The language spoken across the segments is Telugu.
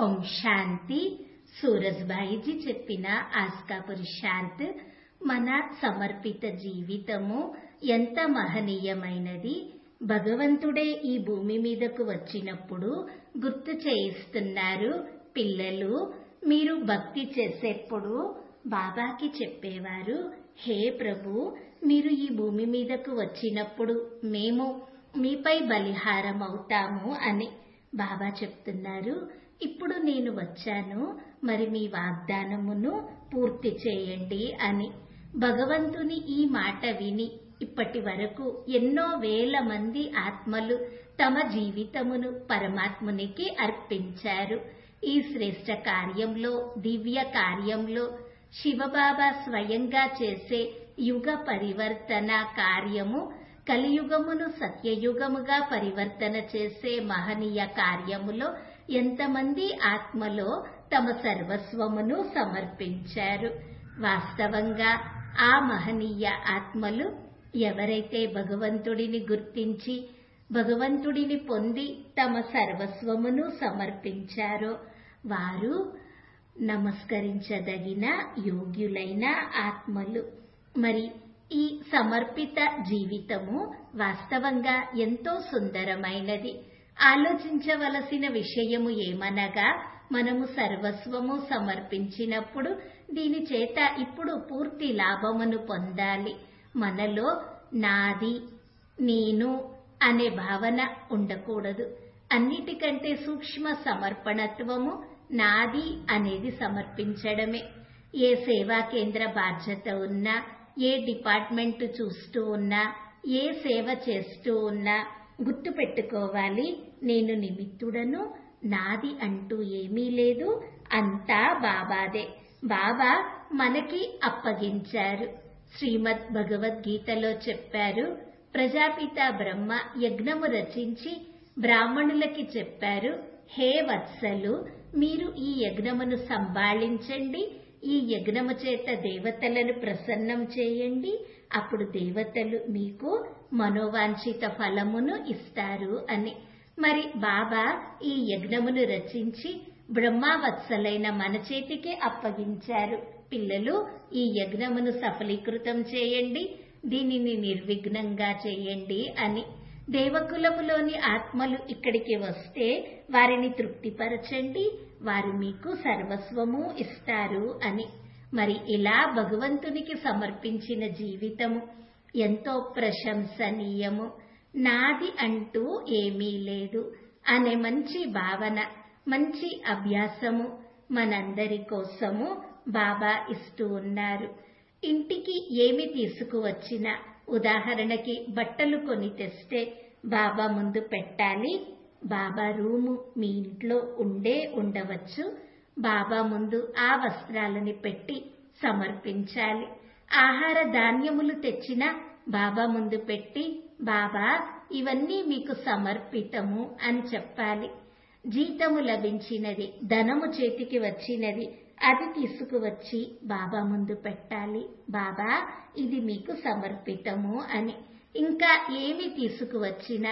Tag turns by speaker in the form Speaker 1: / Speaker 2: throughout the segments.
Speaker 1: ఓం శాంతి సూరజ్బాయిజీ చెప్పిన ఆస్కా పురుషార్థ్ మన సమర్పిత జీవితము ఎంత మహనీయమైనది భగవంతుడే ఈ భూమి మీదకు వచ్చినప్పుడు గుర్తు చేయిస్తున్నారు పిల్లలు మీరు భక్తి చేసేప్పుడు బాబాకి చెప్పేవారు హే ప్రభు మీరు ఈ భూమి మీదకు వచ్చినప్పుడు మేము మీపై బలిహారం అవుతాము అని బాబా చెప్తున్నారు ఇప్పుడు నేను వచ్చాను మరి మీ వాగ్దానమును పూర్తి చేయండి అని భగవంతుని ఈ మాట విని ఇప్పటి వరకు ఎన్నో వేల మంది ఆత్మలు తమ జీవితమును పరమాత్మునికి అర్పించారు ఈ శ్రేష్ట కార్యంలో దివ్య కార్యంలో శివబాబా స్వయంగా చేసే యుగ పరివర్తన కార్యము కలియుగమును సత్యయుగముగా పరివర్తన చేసే మహనీయ కార్యములో ఎంతమంది ఆత్మలో తమ సర్వస్వమును సమర్పించారు వాస్తవంగా ఆ మహనీయ ఆత్మలు ఎవరైతే భగవంతుడిని గుర్తించి భగవంతుడిని పొంది తమ సర్వస్వమును సమర్పించారో వారు నమస్కరించదగిన యోగ్యులైన ఆత్మలు మరి ఈ సమర్పిత జీవితము వాస్తవంగా ఎంతో సుందరమైనది ఆలోచించవలసిన విషయము ఏమనగా మనము సర్వస్వము సమర్పించినప్పుడు దీని చేత ఇప్పుడు పూర్తి లాభమును పొందాలి మనలో నాది నేను అనే భావన ఉండకూడదు అన్నిటికంటే సూక్ష్మ సమర్పణత్వము నాది అనేది సమర్పించడమే ఏ సేవా కేంద్ర బాధ్యత ఉన్నా ఏ డిపార్ట్మెంట్ చూస్తూ ఉన్నా ఏ సేవ చేస్తూ ఉన్నా గుర్తు పెట్టుకోవాలి నేను నిమిత్తుడను నాది అంటూ ఏమీ లేదు అంతా బాబాదే బాబా మనకి అప్పగించారు శ్రీమద్ భగవద్గీతలో చెప్పారు ప్రజాపిత బ్రహ్మ యజ్ఞము రచించి బ్రాహ్మణులకి చెప్పారు హే వత్సలు మీరు ఈ యజ్ఞమును సంభాళించండి ఈ యజ్ఞము చేత దేవతలను ప్రసన్నం చేయండి అప్పుడు దేవతలు మీకు మనోవాంఛిత ఫలమును ఇస్తారు అని మరి బాబా ఈ యజ్ఞమును రచించి బ్రహ్మావత్సలైన మన చేతికి అప్పగించారు పిల్లలు ఈ యజ్ఞమును సఫలీకృతం చేయండి దీనిని నిర్విఘ్నంగా చేయండి అని దేవకులములోని ఆత్మలు ఇక్కడికి వస్తే వారిని తృప్తిపరచండి వారు మీకు సర్వస్వము ఇస్తారు అని మరి ఇలా భగవంతునికి సమర్పించిన జీవితము ఎంతో ప్రశంసనీయము నాది అంటూ ఏమీ లేదు అనే మంచి భావన మంచి అభ్యాసము మనందరి కోసము బాబా ఇస్తూ ఉన్నారు ఇంటికి ఏమి తీసుకువచ్చినా ఉదాహరణకి బట్టలు కొని తెస్తే బాబా ముందు పెట్టాలి బాబా రూము మీ ఇంట్లో ఉండే ఉండవచ్చు బాబా ముందు ఆ వస్త్రాలని పెట్టి సమర్పించాలి ఆహార ధాన్యములు తెచ్చిన బాబా ముందు పెట్టి బాబా ఇవన్నీ మీకు సమర్పితము అని చెప్పాలి జీతము లభించినది ధనము చేతికి వచ్చినది అది తీసుకువచ్చి బాబా ముందు పెట్టాలి బాబా ఇది మీకు సమర్పితము అని ఇంకా ఏమి తీసుకువచ్చిన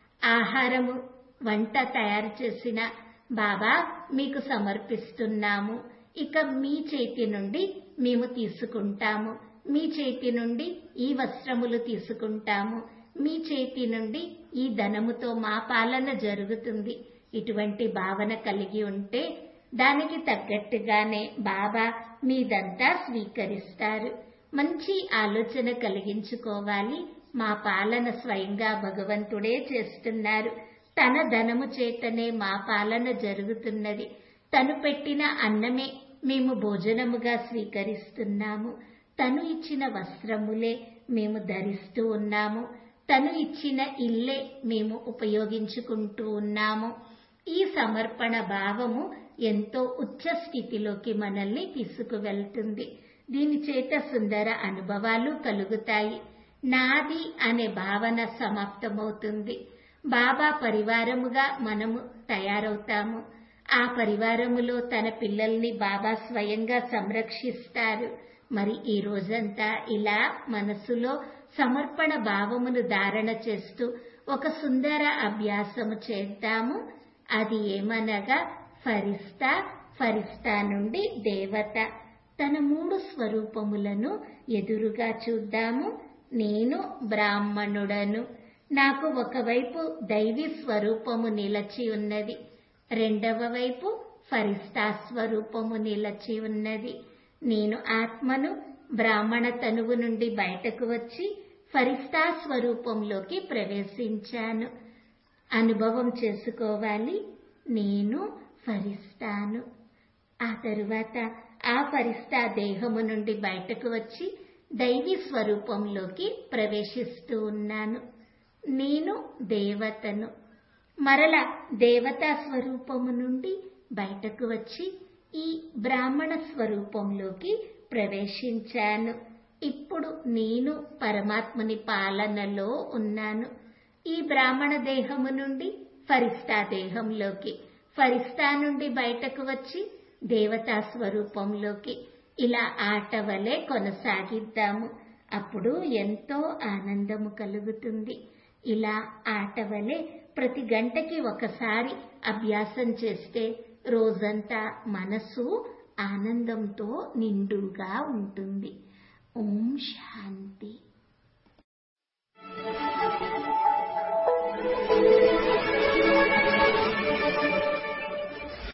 Speaker 1: ఆహారము వంట తయారు చేసిన బాబా మీకు సమర్పిస్తున్నాము ఇక మీ చేతి నుండి మేము తీసుకుంటాము మీ చేతి నుండి ఈ వస్త్రములు తీసుకుంటాము మీ చేతి నుండి ఈ ధనముతో మా పాలన జరుగుతుంది ఇటువంటి భావన కలిగి ఉంటే దానికి తగ్గట్టుగానే బాబా మీదంతా స్వీకరిస్తారు మంచి ఆలోచన కలిగించుకోవాలి మా పాలన స్వయంగా భగవంతుడే చేస్తున్నారు తన ధనము చేతనే మా పాలన జరుగుతున్నది తను పెట్టిన అన్నమే మేము భోజనముగా స్వీకరిస్తున్నాము తను ఇచ్చిన వస్త్రములే మేము ధరిస్తూ ఉన్నాము తను ఇచ్చిన ఇల్లే మేము ఉపయోగించుకుంటూ ఉన్నాము ఈ సమర్పణ భావము ఎంతో ఉచ్చ స్థితిలోకి మనల్ని తీసుకువెళ్తుంది దీని చేత సుందర అనుభవాలు కలుగుతాయి నాది అనే భావన సమాప్తమవుతుంది బాబా పరివారముగా మనము తయారవుతాము ఆ పరివారములో తన పిల్లల్ని బాబా స్వయంగా సంరక్షిస్తారు మరి ఈ రోజంతా ఇలా మనసులో సమర్పణ భావమును ధారణ చేస్తూ ఒక సుందర అభ్యాసము చేద్దాము అది ఏమనగా ఫరిస్తా ఫరిస్తా నుండి దేవత తన మూడు స్వరూపములను ఎదురుగా చూద్దాము నేను బ్రాహ్మణుడను నాకు ఒకవైపు దైవీ స్వరూపము నిలచి ఉన్నది రెండవ వైపు ఫరిస్తా స్వరూపము నిలచి ఉన్నది నేను ఆత్మను బ్రాహ్మణ తనువు నుండి బయటకు వచ్చి ఫరిస్తా స్వరూపంలోకి ప్రవేశించాను అనుభవం చేసుకోవాలి నేను ఫరిస్తాను ఆ తరువాత ఆ ఫరిస్తా దేహము నుండి బయటకు వచ్చి దైవీ స్వరూపంలోకి ప్రవేశిస్తూ ఉన్నాను నేను దేవతను మరల దేవతా స్వరూపము నుండి బయటకు వచ్చి ఈ బ్రాహ్మణ స్వరూపంలోకి ప్రవేశించాను ఇప్పుడు నేను పరమాత్ముని పాలనలో ఉన్నాను ఈ బ్రాహ్మణ దేహము నుండి ఫరిస్తా దేహంలోకి ఫరిస్తా నుండి బయటకు వచ్చి దేవతా స్వరూపంలోకి ఇలా ఆట వలె కొనసాగిద్దాము అప్పుడు ఎంతో ఆనందము కలుగుతుంది ఇలా ఆట వలె ప్రతి గంటకి ఒకసారి అభ్యాసం చేస్తే రోజంతా మనసు ఆనందంతో నిండుగా ఉంటుంది ఓం శాంతి